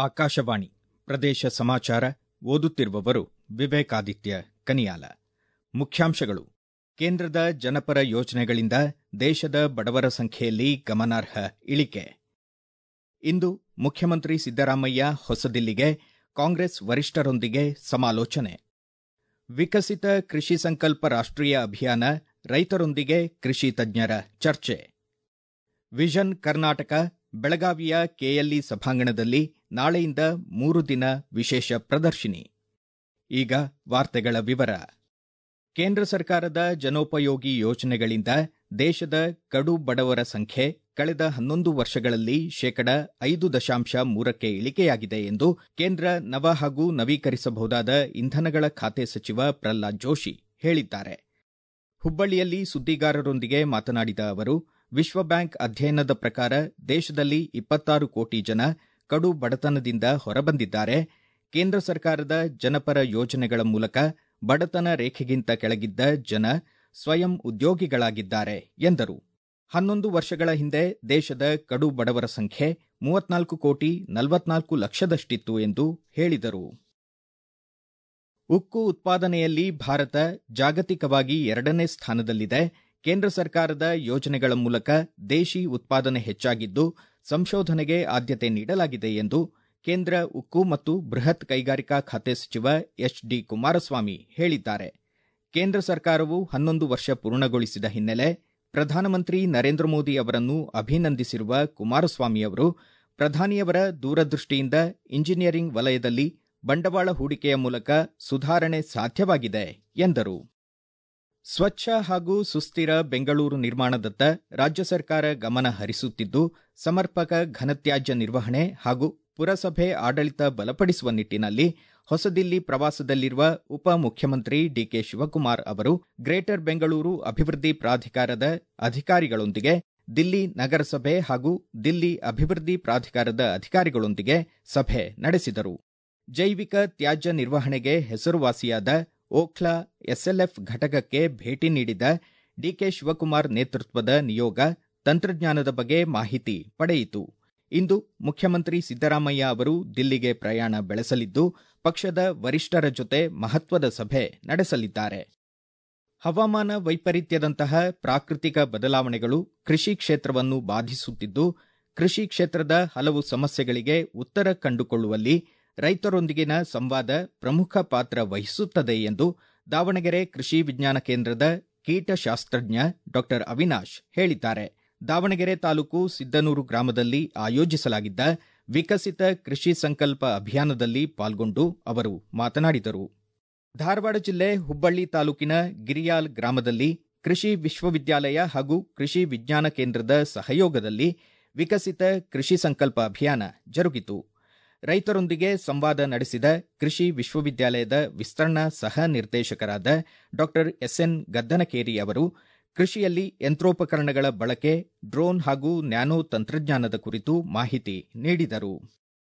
ಆಕಾಶವಾಣಿ ಪ್ರದೇಶ ಸಮಾಚಾರ ಓದುತ್ತಿರುವವರು ವಿವೇಕಾದಿತ್ಯ ಕನಿಯಾಲ ಮುಖ್ಯಾಂಶಗಳು ಕೇಂದ್ರದ ಜನಪರ ಯೋಜನೆಗಳಿಂದ ದೇಶದ ಬಡವರ ಸಂಖ್ಯೆಯಲ್ಲಿ ಗಮನಾರ್ಹ ಇಳಿಕೆ ಇಂದು ಮುಖ್ಯಮಂತ್ರಿ ಸಿದ್ದರಾಮಯ್ಯ ಹೊಸದಿಲ್ಲಿಗೆ ಕಾಂಗ್ರೆಸ್ ವರಿಷ್ಠರೊಂದಿಗೆ ಸಮಾಲೋಚನೆ ವಿಕಸಿತ ಕೃಷಿ ಸಂಕಲ್ಪ ರಾಷ್ಟ್ರೀಯ ಅಭಿಯಾನ ರೈತರೊಂದಿಗೆ ಕೃಷಿ ತಜ್ಞರ ಚರ್ಚೆ ವಿಷನ್ ಕರ್ನಾಟಕ ಬೆಳಗಾವಿಯ ಕೆಎಲ್ಇ ಸಭಾಂಗಣದಲ್ಲಿ ನಾಳೆಯಿಂದ ಮೂರು ದಿನ ವಿಶೇಷ ಪ್ರದರ್ಶಿನಿ ಈಗ ವಾರ್ತೆಗಳ ವಿವರ ಕೇಂದ್ರ ಸರ್ಕಾರದ ಜನೋಪಯೋಗಿ ಯೋಜನೆಗಳಿಂದ ದೇಶದ ಕಡು ಬಡವರ ಸಂಖ್ಯೆ ಕಳೆದ ಹನ್ನೊಂದು ವರ್ಷಗಳಲ್ಲಿ ಶೇಕಡ ಐದು ದಶಾಂಶ ಮೂರಕ್ಕೆ ಇಳಿಕೆಯಾಗಿದೆ ಎಂದು ಕೇಂದ್ರ ನವ ಹಾಗೂ ನವೀಕರಿಸಬಹುದಾದ ಇಂಧನಗಳ ಖಾತೆ ಸಚಿವ ಪ್ರಹ್ಲಾದ್ ಜೋಶಿ ಹೇಳಿದ್ದಾರೆ ಹುಬ್ಬಳ್ಳಿಯಲ್ಲಿ ಸುದ್ದಿಗಾರರೊಂದಿಗೆ ಮಾತನಾಡಿದ ಅವರು ವಿಶ್ವ ಬ್ಯಾಂಕ್ ಅಧ್ಯಯನದ ಪ್ರಕಾರ ದೇಶದಲ್ಲಿ ಇಪ್ಪತ್ತಾರು ಕೋಟಿ ಜನ ಕಡು ಬಡತನದಿಂದ ಹೊರಬಂದಿದ್ದಾರೆ ಕೇಂದ್ರ ಸರ್ಕಾರದ ಜನಪರ ಯೋಜನೆಗಳ ಮೂಲಕ ಬಡತನ ರೇಖೆಗಿಂತ ಕೆಳಗಿದ್ದ ಜನ ಸ್ವಯಂ ಉದ್ಯೋಗಿಗಳಾಗಿದ್ದಾರೆ ಎಂದರು ಹನ್ನೊಂದು ವರ್ಷಗಳ ಹಿಂದೆ ದೇಶದ ಕಡು ಬಡವರ ಸಂಖ್ಯೆ ಮೂವತ್ನಾಲ್ಕು ಕೋಟಿ ನಲವತ್ನಾಲ್ಕು ಲಕ್ಷದಷ್ಟಿತ್ತು ಎಂದು ಹೇಳಿದರು ಉಕ್ಕು ಉತ್ಪಾದನೆಯಲ್ಲಿ ಭಾರತ ಜಾಗತಿಕವಾಗಿ ಎರಡನೇ ಸ್ಥಾನದಲ್ಲಿದೆ ಕೇಂದ್ರ ಸರ್ಕಾರದ ಯೋಜನೆಗಳ ಮೂಲಕ ದೇಶಿ ಉತ್ಪಾದನೆ ಹೆಚ್ಚಾಗಿದ್ದು ಸಂಶೋಧನೆಗೆ ಆದ್ಯತೆ ನೀಡಲಾಗಿದೆ ಎಂದು ಕೇಂದ್ರ ಉಕ್ಕು ಮತ್ತು ಬೃಹತ್ ಕೈಗಾರಿಕಾ ಖಾತೆ ಸಚಿವ ಎಚ್ ಡಿ ಕುಮಾರಸ್ವಾಮಿ ಹೇಳಿದ್ದಾರೆ ಕೇಂದ್ರ ಸರ್ಕಾರವು ಹನ್ನೊಂದು ವರ್ಷ ಪೂರ್ಣಗೊಳಿಸಿದ ಹಿನ್ನೆಲೆ ಪ್ರಧಾನಮಂತ್ರಿ ನರೇಂದ್ರ ಮೋದಿ ಅವರನ್ನು ಅಭಿನಂದಿಸಿರುವ ಕುಮಾರಸ್ವಾಮಿ ಅವರು ಪ್ರಧಾನಿಯವರ ದೂರದೃಷ್ಟಿಯಿಂದ ಇಂಜಿನಿಯರಿಂಗ್ ವಲಯದಲ್ಲಿ ಬಂಡವಾಳ ಹೂಡಿಕೆಯ ಮೂಲಕ ಸುಧಾರಣೆ ಸಾಧ್ಯವಾಗಿದೆ ಎಂದರು ಸ್ವಚ್ಛ ಹಾಗೂ ಸುಸ್ಥಿರ ಬೆಂಗಳೂರು ನಿರ್ಮಾಣದತ್ತ ರಾಜ್ಯ ಸರ್ಕಾರ ಗಮನ ಹರಿಸುತ್ತಿದ್ದು ಸಮರ್ಪಕ ಘನತ್ಯಾಜ್ಯ ನಿರ್ವಹಣೆ ಹಾಗೂ ಪುರಸಭೆ ಆಡಳಿತ ಬಲಪಡಿಸುವ ನಿಟ್ಟಿನಲ್ಲಿ ಹೊಸದಿಲ್ಲಿ ಪ್ರವಾಸದಲ್ಲಿರುವ ಉಪ ಮುಖ್ಯಮಂತ್ರಿ ಡಿಕೆ ಶಿವಕುಮಾರ್ ಅವರು ಗ್ರೇಟರ್ ಬೆಂಗಳೂರು ಅಭಿವೃದ್ಧಿ ಪ್ರಾಧಿಕಾರದ ಅಧಿಕಾರಿಗಳೊಂದಿಗೆ ದಿಲ್ಲಿ ನಗರಸಭೆ ಹಾಗೂ ದಿಲ್ಲಿ ಅಭಿವೃದ್ಧಿ ಪ್ರಾಧಿಕಾರದ ಅಧಿಕಾರಿಗಳೊಂದಿಗೆ ಸಭೆ ನಡೆಸಿದರು ಜೈವಿಕ ತ್ಯಾಜ್ಯ ನಿರ್ವಹಣೆಗೆ ಹೆಸರುವಾಸಿಯಾದ ಓಖ್ಲಾ ಎಸ್ಎಲ್ಎಫ್ ಘಟಕಕ್ಕೆ ಭೇಟಿ ನೀಡಿದ ಡಿಕೆ ಶಿವಕುಮಾರ್ ನೇತೃತ್ವದ ನಿಯೋಗ ತಂತ್ರಜ್ಞಾನದ ಬಗ್ಗೆ ಮಾಹಿತಿ ಪಡೆಯಿತು ಇಂದು ಮುಖ್ಯಮಂತ್ರಿ ಸಿದ್ದರಾಮಯ್ಯ ಅವರು ದಿಲ್ಲಿಗೆ ಪ್ರಯಾಣ ಬೆಳೆಸಲಿದ್ದು ಪಕ್ಷದ ವರಿಷ್ಠರ ಜೊತೆ ಮಹತ್ವದ ಸಭೆ ನಡೆಸಲಿದ್ದಾರೆ ಹವಾಮಾನ ವೈಪರೀತ್ಯದಂತಹ ಪ್ರಾಕೃತಿಕ ಬದಲಾವಣೆಗಳು ಕೃಷಿ ಕ್ಷೇತ್ರವನ್ನು ಬಾಧಿಸುತ್ತಿದ್ದು ಕೃಷಿ ಕ್ಷೇತ್ರದ ಹಲವು ಸಮಸ್ಯೆಗಳಿಗೆ ಉತ್ತರ ಕಂಡುಕೊಳ್ಳುವಲ್ಲಿ ರೈತರೊಂದಿಗಿನ ಸಂವಾದ ಪ್ರಮುಖ ಪಾತ್ರ ವಹಿಸುತ್ತದೆ ಎಂದು ದಾವಣಗೆರೆ ಕೃಷಿ ವಿಜ್ಞಾನ ಕೇಂದ್ರದ ಕೀಟಶಾಸ್ತ್ರಜ್ಞ ಡಾ ಅವಿನಾಶ್ ಹೇಳಿದ್ದಾರೆ ದಾವಣಗೆರೆ ತಾಲೂಕು ಸಿದ್ದನೂರು ಗ್ರಾಮದಲ್ಲಿ ಆಯೋಜಿಸಲಾಗಿದ್ದ ವಿಕಸಿತ ಕೃಷಿ ಸಂಕಲ್ಪ ಅಭಿಯಾನದಲ್ಲಿ ಪಾಲ್ಗೊಂಡು ಅವರು ಮಾತನಾಡಿದರು ಧಾರವಾಡ ಜಿಲ್ಲೆ ಹುಬ್ಬಳ್ಳಿ ತಾಲೂಕಿನ ಗಿರಿಯಾಲ್ ಗ್ರಾಮದಲ್ಲಿ ಕೃಷಿ ವಿಶ್ವವಿದ್ಯಾಲಯ ಹಾಗೂ ಕೃಷಿ ವಿಜ್ಞಾನ ಕೇಂದ್ರದ ಸಹಯೋಗದಲ್ಲಿ ವಿಕಸಿತ ಕೃಷಿ ಸಂಕಲ್ಪ ಅಭಿಯಾನ ಜರುಗಿತು ರೈತರೊಂದಿಗೆ ಸಂವಾದ ನಡೆಸಿದ ಕೃಷಿ ವಿಶ್ವವಿದ್ಯಾಲಯದ ವಿಸ್ತರಣಾ ಸಹ ನಿರ್ದೇಶಕರಾದ ಡಾ ಎಸ್ಎನ್ ಗದ್ದನಕೇರಿ ಅವರು ಕೃಷಿಯಲ್ಲಿ ಯಂತ್ರೋಪಕರಣಗಳ ಬಳಕೆ ಡ್ರೋನ್ ಹಾಗೂ ನ್ಯಾನೋ ತಂತ್ರಜ್ಞಾನದ ಕುರಿತು ಮಾಹಿತಿ ನೀಡಿದರು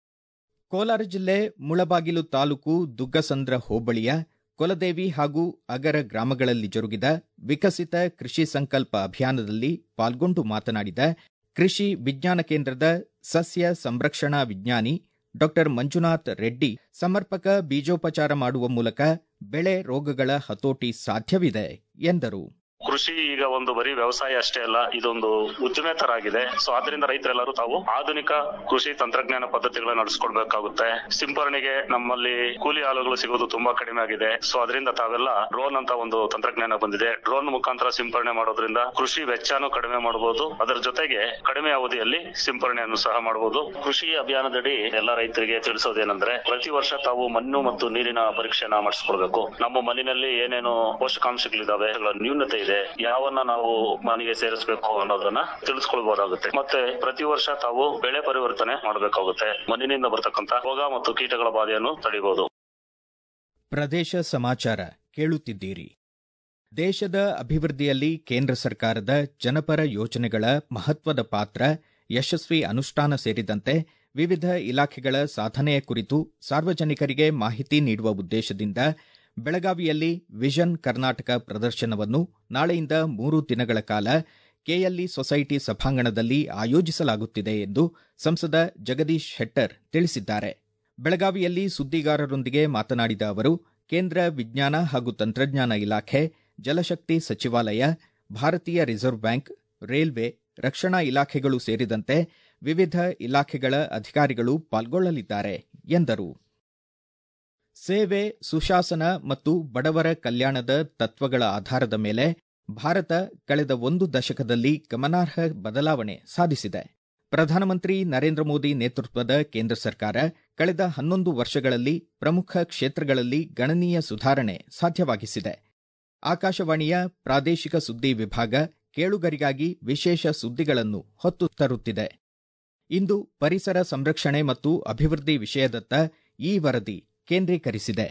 ಕೋಲಾರ ಜಿಲ್ಲೆ ಮುಳಬಾಗಿಲು ತಾಲೂಕು ದುಗ್ಗಸಂದ್ರ ಹೋಬಳಿಯ ಕೊಲದೇವಿ ಹಾಗೂ ಅಗರ ಗ್ರಾಮಗಳಲ್ಲಿ ಜರುಗಿದ ವಿಕಸಿತ ಕೃಷಿ ಸಂಕಲ್ಪ ಅಭಿಯಾನದಲ್ಲಿ ಪಾಲ್ಗೊಂಡು ಮಾತನಾಡಿದ ಕೃಷಿ ವಿಜ್ಞಾನ ಕೇಂದ್ರದ ಸಸ್ಯ ಸಂರಕ್ಷಣಾ ವಿಜ್ಞಾನಿ ಡಾ ಮಂಜುನಾಥ್ ರೆಡ್ಡಿ ಸಮರ್ಪಕ ಬೀಜೋಪಚಾರ ಮಾಡುವ ಮೂಲಕ ಬೆಳೆ ರೋಗಗಳ ಹತೋಟಿ ಸಾಧ್ಯವಿದೆ ಎಂದರು ಕೃಷಿ ಈಗ ಒಂದು ಬರೀ ವ್ಯವಸಾಯ ಅಷ್ಟೇ ಅಲ್ಲ ಇದೊಂದು ಉದ್ದಿಮೆ ತರ ಆಗಿದೆ ಸೊ ಆದ್ರಿಂದ ರೈತರೆಲ್ಲರೂ ತಾವು ಆಧುನಿಕ ಕೃಷಿ ತಂತ್ರಜ್ಞಾನ ಪದ್ಧತಿಗಳನ್ನ ನಡೆಸ್ಕೊಳ್ಬೇಕಾಗುತ್ತೆ ಸಿಂಪರಣೆಗೆ ನಮ್ಮಲ್ಲಿ ಕೂಲಿ ಆಳುಗಳು ಸಿಗೋದು ತುಂಬಾ ಕಡಿಮೆ ಆಗಿದೆ ಸೊ ಅದರಿಂದ ತಾವೆಲ್ಲ ಡ್ರೋನ್ ಅಂತ ಒಂದು ತಂತ್ರಜ್ಞಾನ ಬಂದಿದೆ ಡ್ರೋನ್ ಮುಖಾಂತರ ಸಿಂಪರಣೆ ಮಾಡೋದ್ರಿಂದ ಕೃಷಿ ವೆಚ್ಚನೂ ಕಡಿಮೆ ಮಾಡಬಹುದು ಅದರ ಜೊತೆಗೆ ಕಡಿಮೆ ಅವಧಿಯಲ್ಲಿ ಸಿಂಪರಣೆಯನ್ನು ಸಹ ಮಾಡಬಹುದು ಕೃಷಿ ಅಭಿಯಾನದಡಿ ಎಲ್ಲ ರೈತರಿಗೆ ತಿಳಿಸೋದೇನೆಂದ್ರೆ ಪ್ರತಿ ವರ್ಷ ತಾವು ಮಣ್ಣು ಮತ್ತು ನೀರಿನ ಪರೀಕ್ಷೆನ ಮಾಡಿಸ್ಕೊಳ್ಬೇಕು ನಮ್ಮ ಮಣ್ಣಿನಲ್ಲಿ ಏನೇನು ಪೋಷಕಾಂಶಗಳಿದಾವೆ ನ್ಯೂನತೆ ಇದೆ ಯಾವನ್ನ ನಾವು ಮನೆಗೆ ಸೇರಿಸಬೇಕು ಅನ್ನೋದನ್ನ ತಿಳಿಸ್ಕೊಳ್ಬಹುದಾಗುತ್ತೆ ಮತ್ತೆ ಪ್ರತಿ ವರ್ಷ ತಾವು ಬೆಳೆ ಪರಿವರ್ತನೆ ಮಾಡಬೇಕಾಗುತ್ತೆ ಮಣ್ಣಿನಿಂದ ಬರ್ತಕ್ಕಂತ ರೋಗ ಮತ್ತು ಕೀಟಗಳ ಬಾಧೆಯನ್ನು ತಡೆಯಬಹುದು ಪ್ರದೇಶ ಸಮಾಚಾರ ಕೇಳುತ್ತಿದ್ದೀರಿ ದೇಶದ ಅಭಿವೃದ್ಧಿಯಲ್ಲಿ ಕೇಂದ್ರ ಸರ್ಕಾರದ ಜನಪರ ಯೋಜನೆಗಳ ಮಹತ್ವದ ಪಾತ್ರ ಯಶಸ್ವಿ ಅನುಷ್ಠಾನ ಸೇರಿದಂತೆ ವಿವಿಧ ಇಲಾಖೆಗಳ ಸಾಧನೆಯ ಕುರಿತು ಸಾರ್ವಜನಿಕರಿಗೆ ಮಾಹಿತಿ ನೀಡುವ ಉದ್ದೇಶದಿಂದ ಬೆಳಗಾವಿಯಲ್ಲಿ ವಿಷನ್ ಕರ್ನಾಟಕ ಪ್ರದರ್ಶನವನ್ನು ನಾಳೆಯಿಂದ ಮೂರು ದಿನಗಳ ಕಾಲ ಕೆಎಲ್ಇ ಸೊಸೈಟಿ ಸಭಾಂಗಣದಲ್ಲಿ ಆಯೋಜಿಸಲಾಗುತ್ತಿದೆ ಎಂದು ಸಂಸದ ಜಗದೀಶ್ ಶೆಟ್ಟರ್ ತಿಳಿಸಿದ್ದಾರೆ ಬೆಳಗಾವಿಯಲ್ಲಿ ಸುದ್ದಿಗಾರರೊಂದಿಗೆ ಮಾತನಾಡಿದ ಅವರು ಕೇಂದ್ರ ವಿಜ್ಞಾನ ಹಾಗೂ ತಂತ್ರಜ್ಞಾನ ಇಲಾಖೆ ಜಲಶಕ್ತಿ ಸಚಿವಾಲಯ ಭಾರತೀಯ ರಿಸರ್ವ್ ಬ್ಯಾಂಕ್ ರೈಲ್ವೆ ರಕ್ಷಣಾ ಇಲಾಖೆಗಳು ಸೇರಿದಂತೆ ವಿವಿಧ ಇಲಾಖೆಗಳ ಅಧಿಕಾರಿಗಳು ಪಾಲ್ಗೊಳ್ಳಲಿದ್ದಾರೆ ಎಂದರು ಸೇವೆ ಸುಶಾಸನ ಮತ್ತು ಬಡವರ ಕಲ್ಯಾಣದ ತತ್ವಗಳ ಆಧಾರದ ಮೇಲೆ ಭಾರತ ಕಳೆದ ಒಂದು ದಶಕದಲ್ಲಿ ಗಮನಾರ್ಹ ಬದಲಾವಣೆ ಸಾಧಿಸಿದೆ ಪ್ರಧಾನಮಂತ್ರಿ ನರೇಂದ್ರ ಮೋದಿ ನೇತೃತ್ವದ ಕೇಂದ್ರ ಸರ್ಕಾರ ಕಳೆದ ಹನ್ನೊಂದು ವರ್ಷಗಳಲ್ಲಿ ಪ್ರಮುಖ ಕ್ಷೇತ್ರಗಳಲ್ಲಿ ಗಣನೀಯ ಸುಧಾರಣೆ ಸಾಧ್ಯವಾಗಿಸಿದೆ ಆಕಾಶವಾಣಿಯ ಪ್ರಾದೇಶಿಕ ಸುದ್ದಿ ವಿಭಾಗ ಕೇಳುಗರಿಗಾಗಿ ವಿಶೇಷ ಸುದ್ದಿಗಳನ್ನು ಹೊತ್ತು ತರುತ್ತಿದೆ ಇಂದು ಪರಿಸರ ಸಂರಕ್ಷಣೆ ಮತ್ತು ಅಭಿವೃದ್ಧಿ ವಿಷಯದತ್ತ ಈ ವರದಿ ಕೇಂದ್ರೀಕರಿಸಿದೆ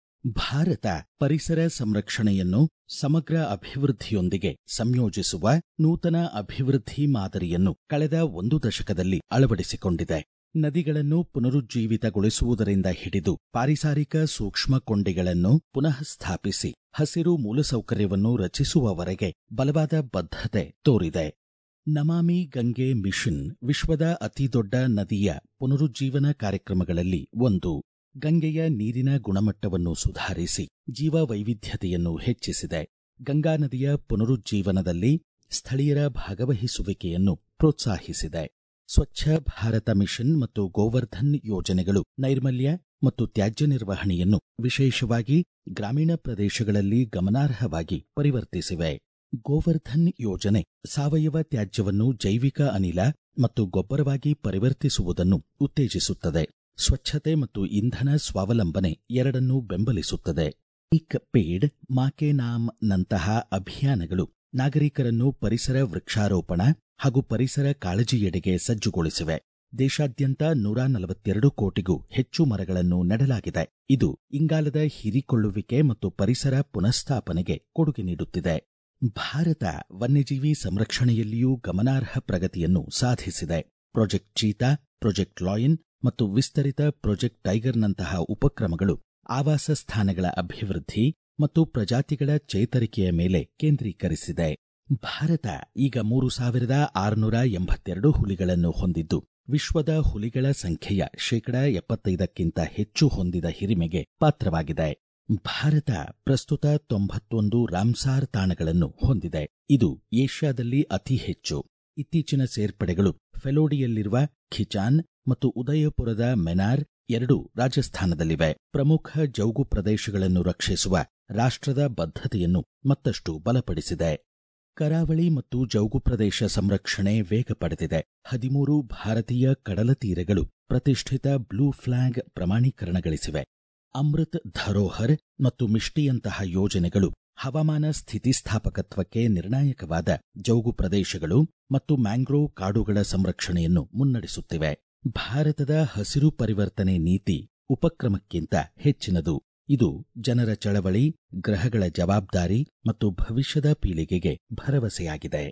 ಭಾರತ ಪರಿಸರ ಸಂರಕ್ಷಣೆಯನ್ನು ಸಮಗ್ರ ಅಭಿವೃದ್ಧಿಯೊಂದಿಗೆ ಸಂಯೋಜಿಸುವ ನೂತನ ಅಭಿವೃದ್ಧಿ ಮಾದರಿಯನ್ನು ಕಳೆದ ಒಂದು ದಶಕದಲ್ಲಿ ಅಳವಡಿಸಿಕೊಂಡಿದೆ ನದಿಗಳನ್ನು ಪುನರುಜ್ಜೀವಿತಗೊಳಿಸುವುದರಿಂದ ಹಿಡಿದು ಪಾರಿಸಾರಿಕ ಸೂಕ್ಷ್ಮ ಕೊಂಡಿಗಳನ್ನು ಪುನಃ ಸ್ಥಾಪಿಸಿ ಹಸಿರು ಮೂಲಸೌಕರ್ಯವನ್ನು ರಚಿಸುವವರೆಗೆ ಬಲವಾದ ಬದ್ಧತೆ ತೋರಿದೆ ನಮಾಮಿ ಗಂಗೆ ಮಿಷನ್ ವಿಶ್ವದ ಅತಿದೊಡ್ಡ ನದಿಯ ಪುನರುಜ್ಜೀವನ ಕಾರ್ಯಕ್ರಮಗಳಲ್ಲಿ ಒಂದು ಗಂಗೆಯ ನೀರಿನ ಗುಣಮಟ್ಟವನ್ನು ಸುಧಾರಿಸಿ ಜೀವ ವೈವಿಧ್ಯತೆಯನ್ನು ಹೆಚ್ಚಿಸಿದೆ ಗಂಗಾ ನದಿಯ ಪುನರುಜ್ಜೀವನದಲ್ಲಿ ಸ್ಥಳೀಯರ ಭಾಗವಹಿಸುವಿಕೆಯನ್ನು ಪ್ರೋತ್ಸಾಹಿಸಿದೆ ಸ್ವಚ್ಛ ಭಾರತ ಮಿಷನ್ ಮತ್ತು ಗೋವರ್ಧನ್ ಯೋಜನೆಗಳು ನೈರ್ಮಲ್ಯ ಮತ್ತು ತ್ಯಾಜ್ಯ ನಿರ್ವಹಣೆಯನ್ನು ವಿಶೇಷವಾಗಿ ಗ್ರಾಮೀಣ ಪ್ರದೇಶಗಳಲ್ಲಿ ಗಮನಾರ್ಹವಾಗಿ ಪರಿವರ್ತಿಸಿವೆ ಗೋವರ್ಧನ್ ಯೋಜನೆ ಸಾವಯವ ತ್ಯಾಜ್ಯವನ್ನು ಜೈವಿಕ ಅನಿಲ ಮತ್ತು ಗೊಬ್ಬರವಾಗಿ ಪರಿವರ್ತಿಸುವುದನ್ನು ಉತ್ತೇಜಿಸುತ್ತದೆ ಸ್ವಚ್ಛತೆ ಮತ್ತು ಇಂಧನ ಸ್ವಾವಲಂಬನೆ ಎರಡನ್ನೂ ಬೆಂಬಲಿಸುತ್ತದೆ ಇಕ್ ಪೇಡ್ ಮಾಕೆ ನಾಮ್ ನಂತಹ ಅಭಿಯಾನಗಳು ನಾಗರಿಕರನ್ನು ಪರಿಸರ ವೃಕ್ಷಾರೋಪಣ ಹಾಗೂ ಪರಿಸರ ಕಾಳಜಿಯೆಡೆಗೆ ಸಜ್ಜುಗೊಳಿಸಿವೆ ದೇಶಾದ್ಯಂತ ನೂರ ನಲವತ್ತೆರಡು ಕೋಟಿಗೂ ಹೆಚ್ಚು ಮರಗಳನ್ನು ನೆಡಲಾಗಿದೆ ಇದು ಇಂಗಾಲದ ಹೀರಿಕೊಳ್ಳುವಿಕೆ ಮತ್ತು ಪರಿಸರ ಪುನಃಸ್ಥಾಪನೆಗೆ ಕೊಡುಗೆ ನೀಡುತ್ತಿದೆ ಭಾರತ ವನ್ಯಜೀವಿ ಸಂರಕ್ಷಣೆಯಲ್ಲಿಯೂ ಗಮನಾರ್ಹ ಪ್ರಗತಿಯನ್ನು ಸಾಧಿಸಿದೆ ಪ್ರಾಜೆಕ್ಟ್ ಚೀತಾ ಪ್ರಾಜೆಕ್ಟ್ ಲಾಯನ್ ಮತ್ತು ವಿಸ್ತರಿತ ಪ್ರಾಜೆಕ್ಟ್ ಟೈಗರ್ನಂತಹ ಉಪಕ್ರಮಗಳು ಆವಾಸ ಸ್ಥಾನಗಳ ಅಭಿವೃದ್ಧಿ ಮತ್ತು ಪ್ರಜಾತಿಗಳ ಚೇತರಿಕೆಯ ಮೇಲೆ ಕೇಂದ್ರೀಕರಿಸಿದೆ ಭಾರತ ಈಗ ಮೂರು ಸಾವಿರದ ಆರುನೂರ ಎಂಬತ್ತೆರಡು ಹುಲಿಗಳನ್ನು ಹೊಂದಿದ್ದು ವಿಶ್ವದ ಹುಲಿಗಳ ಸಂಖ್ಯೆಯ ಶೇಕಡ ಎಪ್ಪತ್ತೈದಕ್ಕಿಂತ ಹೆಚ್ಚು ಹೊಂದಿದ ಹಿರಿಮೆಗೆ ಪಾತ್ರವಾಗಿದೆ ಭಾರತ ಪ್ರಸ್ತುತ ತೊಂಬತ್ತೊಂದು ರಾಮ್ಸಾರ್ ತಾಣಗಳನ್ನು ಹೊಂದಿದೆ ಇದು ಏಷ್ಯಾದಲ್ಲಿ ಅತಿ ಹೆಚ್ಚು ಇತ್ತೀಚಿನ ಸೇರ್ಪಡೆಗಳು ಫೆಲೋಡಿಯಲ್ಲಿರುವ ಖಿಚಾನ್ ಮತ್ತು ಉದಯಪುರದ ಮೆನಾರ್ ಎರಡು ರಾಜಸ್ಥಾನದಲ್ಲಿವೆ ಪ್ರಮುಖ ಜೌಗು ಪ್ರದೇಶಗಳನ್ನು ರಕ್ಷಿಸುವ ರಾಷ್ಟ್ರದ ಬದ್ಧತೆಯನ್ನು ಮತ್ತಷ್ಟು ಬಲಪಡಿಸಿದೆ ಕರಾವಳಿ ಮತ್ತು ಜೌಗು ಪ್ರದೇಶ ಸಂರಕ್ಷಣೆ ವೇಗ ಪಡೆದಿದೆ ಹದಿಮೂರು ಭಾರತೀಯ ಕಡಲ ತೀರಗಳು ಪ್ರತಿಷ್ಠಿತ ಬ್ಲೂ ಫ್ಲಾಗ್ ಪ್ರಮಾಣೀಕರಣ ಗಳಿಸಿವೆ ಅಮೃತ್ ಧರೋಹರ್ ಮತ್ತು ಮಿಷ್ಟಿಯಂತಹ ಯೋಜನೆಗಳು ಹವಾಮಾನ ಸ್ಥಿತಿಸ್ಥಾಪಕತ್ವಕ್ಕೆ ನಿರ್ಣಾಯಕವಾದ ಜೌಗು ಪ್ರದೇಶಗಳು ಮತ್ತು ಮ್ಯಾಂಗ್ರೋವ್ ಕಾಡುಗಳ ಸಂರಕ್ಷಣೆಯನ್ನು ಮುನ್ನಡೆಸುತ್ತಿವೆ ಭಾರತದ ಹಸಿರು ಪರಿವರ್ತನೆ ನೀತಿ ಉಪಕ್ರಮಕ್ಕಿಂತ ಹೆಚ್ಚಿನದು ಇದು ಜನರ ಚಳವಳಿ ಗ್ರಹಗಳ ಜವಾಬ್ದಾರಿ ಮತ್ತು ಭವಿಷ್ಯದ ಪೀಳಿಗೆಗೆ ಭರವಸೆಯಾಗಿದೆ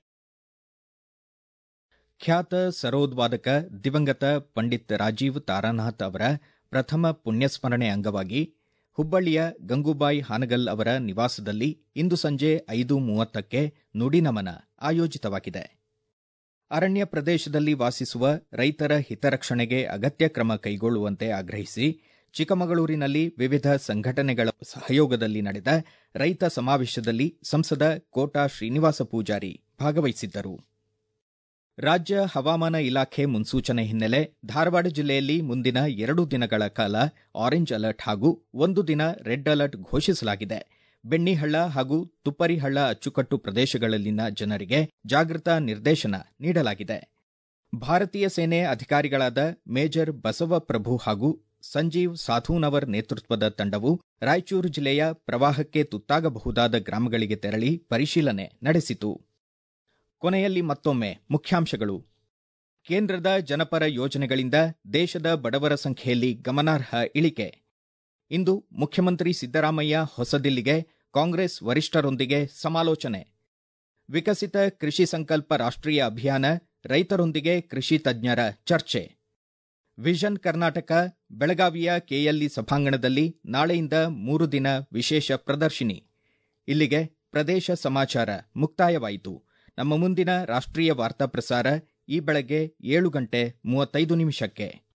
ಖ್ಯಾತ ಸರೋದ್ವಾದಕ ದಿವಂಗತ ಪಂಡಿತ್ ರಾಜೀವ್ ತಾರಾನಾಥ್ ಅವರ ಪ್ರಥಮ ಪುಣ್ಯಸ್ಮರಣೆ ಅಂಗವಾಗಿ ಹುಬ್ಬಳ್ಳಿಯ ಗಂಗೂಬಾಯಿ ಹಾನಗಲ್ ಅವರ ನಿವಾಸದಲ್ಲಿ ಇಂದು ಸಂಜೆ ಐದು ಮೂವತ್ತಕ್ಕೆ ನುಡಿನಮನ ಆಯೋಜಿತವಾಗಿದೆ ಅರಣ್ಯ ಪ್ರದೇಶದಲ್ಲಿ ವಾಸಿಸುವ ರೈತರ ಹಿತರಕ್ಷಣೆಗೆ ಅಗತ್ಯ ಕ್ರಮ ಕೈಗೊಳ್ಳುವಂತೆ ಆಗ್ರಹಿಸಿ ಚಿಕ್ಕಮಗಳೂರಿನಲ್ಲಿ ವಿವಿಧ ಸಂಘಟನೆಗಳ ಸಹಯೋಗದಲ್ಲಿ ನಡೆದ ರೈತ ಸಮಾವೇಶದಲ್ಲಿ ಸಂಸದ ಕೋಟಾ ಶ್ರೀನಿವಾಸ ಪೂಜಾರಿ ಭಾಗವಹಿಸಿದ್ದರು ರಾಜ್ಯ ಹವಾಮಾನ ಇಲಾಖೆ ಮುನ್ಸೂಚನೆ ಹಿನ್ನೆಲೆ ಧಾರವಾಡ ಜಿಲ್ಲೆಯಲ್ಲಿ ಮುಂದಿನ ಎರಡು ದಿನಗಳ ಕಾಲ ಆರೆಂಜ್ ಅಲರ್ಟ್ ಹಾಗೂ ಒಂದು ದಿನ ರೆಡ್ ಅಲರ್ಟ್ ಘೋಷಿಸಲಾಗಿದೆ ಬೆಣ್ಣಿಹಳ್ಳ ಹಾಗೂ ತುಪ್ಪರಿಹಳ್ಳ ಅಚ್ಚುಕಟ್ಟು ಪ್ರದೇಶಗಳಲ್ಲಿನ ಜನರಿಗೆ ಜಾಗೃತಾ ನಿರ್ದೇಶನ ನೀಡಲಾಗಿದೆ ಭಾರತೀಯ ಸೇನೆ ಅಧಿಕಾರಿಗಳಾದ ಮೇಜರ್ ಬಸವಪ್ರಭು ಹಾಗೂ ಸಂಜೀವ್ ಸಾಧೂನವರ್ ನೇತೃತ್ವದ ತಂಡವು ರಾಯಚೂರು ಜಿಲ್ಲೆಯ ಪ್ರವಾಹಕ್ಕೆ ತುತ್ತಾಗಬಹುದಾದ ಗ್ರಾಮಗಳಿಗೆ ತೆರಳಿ ಪರಿಶೀಲನೆ ನಡೆಸಿತು ಕೊನೆಯಲ್ಲಿ ಮತ್ತೊಮ್ಮೆ ಮುಖ್ಯಾಂಶಗಳು ಕೇಂದ್ರದ ಜನಪರ ಯೋಜನೆಗಳಿಂದ ದೇಶದ ಬಡವರ ಸಂಖ್ಯೆಯಲ್ಲಿ ಗಮನಾರ್ಹ ಇಳಿಕೆ ಇಂದು ಮುಖ್ಯಮಂತ್ರಿ ಸಿದ್ದರಾಮಯ್ಯ ಹೊಸದಿಲ್ಲಿಗೆ ಕಾಂಗ್ರೆಸ್ ವರಿಷ್ಠರೊಂದಿಗೆ ಸಮಾಲೋಚನೆ ವಿಕಸಿತ ಕೃಷಿ ಸಂಕಲ್ಪ ರಾಷ್ಟ್ರೀಯ ಅಭಿಯಾನ ರೈತರೊಂದಿಗೆ ಕೃಷಿ ತಜ್ಞರ ಚರ್ಚೆ ವಿಷನ್ ಕರ್ನಾಟಕ ಬೆಳಗಾವಿಯ ಕೆಎಲ್ಇ ಸಭಾಂಗಣದಲ್ಲಿ ನಾಳೆಯಿಂದ ಮೂರು ದಿನ ವಿಶೇಷ ಪ್ರದರ್ಶಿನಿ ಇಲ್ಲಿಗೆ ಪ್ರದೇಶ ಸಮಾಚಾರ ಮುಕ್ತಾಯವಾಯಿತು ನಮ್ಮ ಮುಂದಿನ ರಾಷ್ಟ್ರೀಯ ವಾರ್ತಾ ಪ್ರಸಾರ ಈ ಬೆಳಗ್ಗೆ ಏಳು ಗಂಟೆ ಮೂವತ್ತೈದು ನಿಮಿಷಕ್ಕೆ